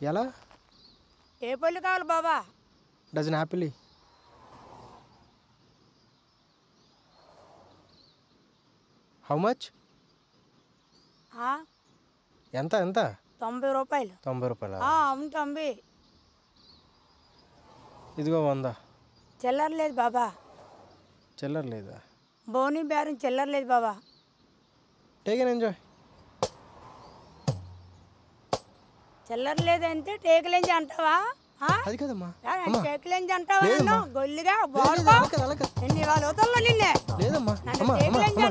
ఎలా ఏ పళ్ళు కావాలి బాబా డజన్ యాపిల్ హౌ మచ్ ఆ, ఎంత ఎంత తొంభై రూపాయలు తొంభై రూపాయల ఆ, అవును తొంభై ఇదిగో వంద చిల్లర లేదు బాబా చిల్లర లేదా బోని బేరం చిల్లర లేదు బాబా టేక్ ఎన్ ఎంజాయ్ చిల్లర లేదంటే టేకులేంచి అంటావా ఆ? అది కదమ్మా ఆ, అమ్మా టేకులేంచి అంటావా లేదమ్మా. నన్ను? గొల్లిగా లేదు, బాడుకో అలా కాదు, అలా కాదు. ఎన్ని వాళ్ళ అవుతాలో నిన్నే లేదమ్మా నన్ను అమ్మా అమ్మా టేకులేంచి అమ్మా